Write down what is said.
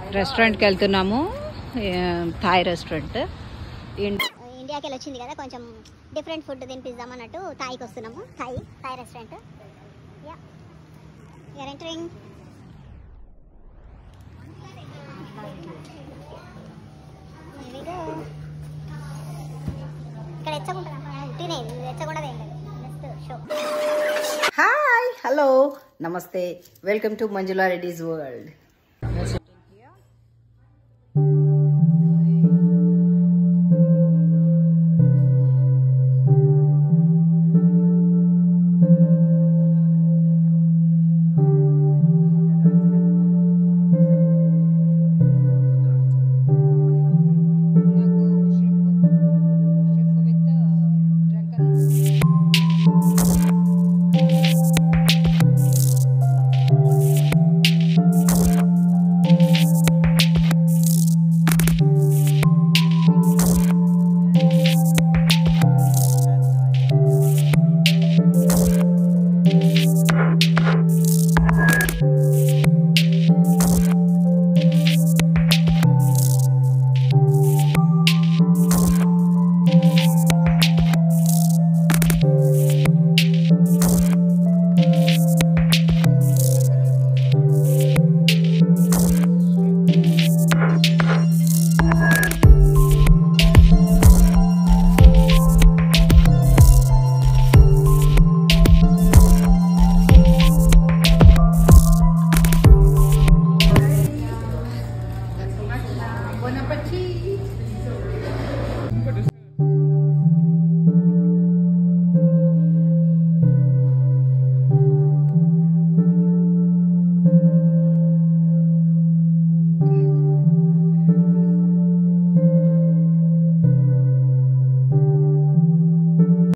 రెస్టారెంట్కి వెళ్తున్నాము ఏ, Thai restaurant in- ఇండియాకి వెళ్ళి వచ్చింది కదా కొంచెం డిఫరెంట్ ఫుడ్ తినిపిద్దాం అన్నట్టు థాయికి వస్తున్నాము Thai Thai restaurant yeah you're entering ఇక్కడ ఎచ్చగుంటుంది ఉట్టినే ఎచ్చగుండదు ఏం లేదు just show hi hello namaste welcome to Manjula Reddy's world